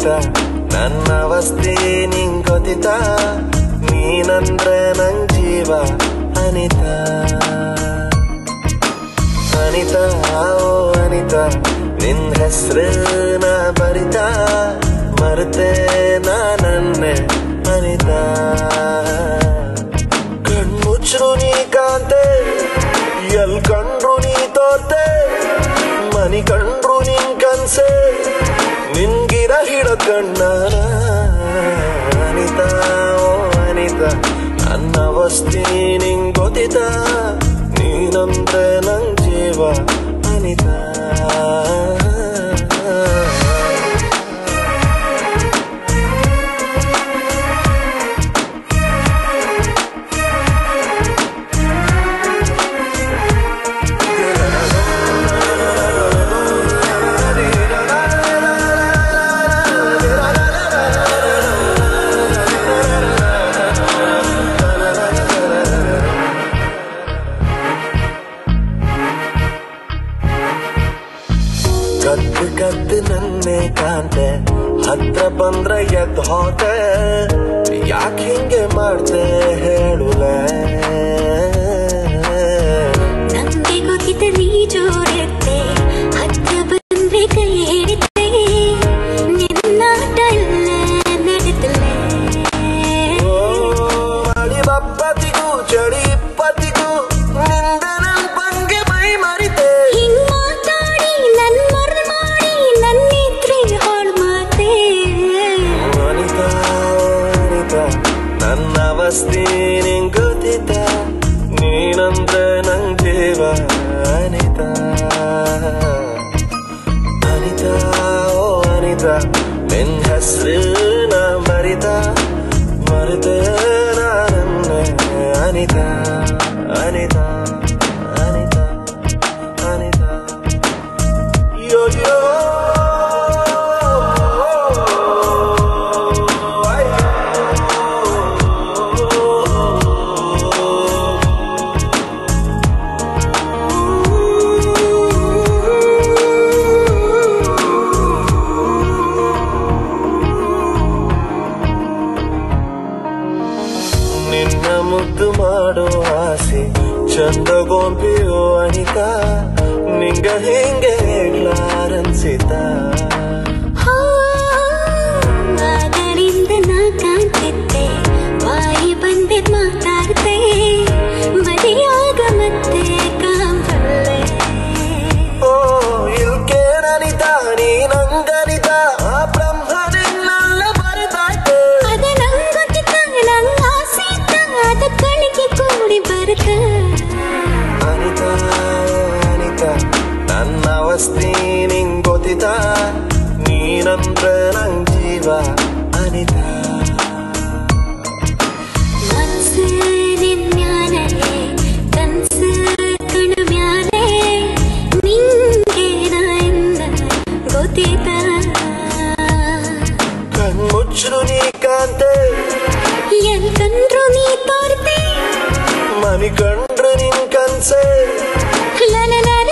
ಅನಿತಾ ನನ್ನ ಅವಸ್ಥೆ ನಿಂಗ್ ಗೊತ್ತಿತಾ ನೀನಂದ್ರೆ ನಂಗ್ ಜೀವ ಅನಿತಾ ಅನಿತಾ ಓ ಅನಿತಾ ನಿನ್ ಹೆಸ್ರನ್ನ ಬರಿತಾ ಮರೆತೆ ನಾನನ್ನೆ ಅನಿತಾ ಕಣ್ಮುಚ್ರು ನೀ ಕಾಂತೆ ಎಲ್ ಕಂಡ್ರು ನೀ ತೋರ್ತೆ ಮನಿ ಕಂಡ್ರು ನಿನ್ ಕನ್ಸೆ ನಿನ್ಗಿರ ಹಿಡ ಕಣ್ಣಾರ ಅನಿತಾ ಓ ಅನಿತಾ ನನ್ನ ಅವಸ್ಥೆ ನಿಂಗ್ ಗೊತ್ತಿತಾ ನೀನಂದ್ರೆ ನಂಗ್ ಜೀವ ಅನಿತಾ ಕದ್ದು ಕದ್ದು ನನ್ನೇ ಕಾಂತೆ ಹತ್ರ ಬಂದ್ರೆ ಎದ್ದು ಹೋತೆ ಯಾಕೆ ಹಿಂಗೆ ಮಾಡ್ತೆ ಹೇಳುಲೆ ನಂಗೆ ಗೊತ್ತಿದ್ದ ನೀ ಜೋಡಿರ್ತೆ ಹತ್ರ ಬಂದ್ರೆ ಕೈ ಹಿಡಿತೆ ನಿನ್ನಾಟ ಎಲ್ಲ ನಡೆದಲೆ ಓ ಮಳಿ ಬಪ್ಪತಿಗೂ ಚಳಿ ಇಪ್ಪತ್ತಿಗೂ ನಿಂದ ನನ್ ಪಂಗೆ ಮೈ ಮರಿತೆ ಹಿಂಗ್ ಮಾತಾಡಿ ನನ್ ಮರ್ದ ಮಾಡಿ ನನ್ನಿದ್ರೆ ಹಾಳು ಮಾತೆ ಅನಿತಾ ಅನಿತಾ ನನ್ನ ಅವಸ್ಥೆ ನಿಂಗ್ ಗೊತ್ತಿತ್ತ ನೀನಂದ್ರೆ ನಂಗ್ ಜೀವ ಅನಿತಾ ಅನಿತಾ ಓ ಅನಿತಾ ನಿನ್ ಹೆಸ್ರನ್ನ ಮರಿತ ಮರೆತೆ ನಾನನ್ನೆ ಅನಿತಾ ಅನಿತಾ ಅನಿತಾ ಅನಿತಾ ಯೋ ಯೋ ನಿನ್ನ ಮುದ್ದು ಮಾಡೋ ಆಸೆ ಚಂದ ಗೊಂಬೆಯೋ ಅನಿತಾ ನಿಂಗ ಹಿಂಗೆ ಹೇಗ್ಲಾರನ್ಸಿತ ಹೋ, ಆಗಲಿಂದ ನಾ ಕಾಣ್ತಿದ್ದೆ ಬಾಯಿ ಬಂದಿದ್ ಮಾತಾಡ್ತೆ ಮರೆಯಾಗ ಮತ್ತೆ ಕಾಂಬಲ್ಲೆ ಓ ಇಲ್ಕೇನನಿತಾ ನೀ ನಂಗನಿತ ಆ ಬ್ರಹ್ಮ ನಿನ್ನಲ್ಲೇ ಬರೆದಾಯ್ತೆ ಅದ ನಂಗ್ ಗೊತ್ತಿತ್ತ ನಂಗ್ ಆಸೆ ಇತ್ತ ಅದ ಕಳಿಗೆ ಕೂಡಿ ಬರ್ತ ಅನಿತಾ ಅನಿತಾ ನನ್ನ ಅವಸ್ಥೆ ನಿಂಗ್ ಗೊತ್ತಿತ ನೀನಂದ್ರೆ ನಂಗ್ ಜೀವ ಅನಿತಾ ಮನ್ಸು ನಿನ್ಯಾನೆ ಕನ್ಸು ಕಣ್ಮ್ಯಾಲೆ ನಿಂಗೆ ನಾಯಿಂದ ಗೊತ್ತಿತ್ತ ಕಣ್ಮುಚ್ರು ನೀ ಕಾಂತೆ ಎಲ್ ಕಂಡ್ರು ನೀ ತೋರ್ತೆ ಮನಿ ಕಂಡ್ರೆ ನಿನ್ ಕನ್ಸೆ ಲಲಲ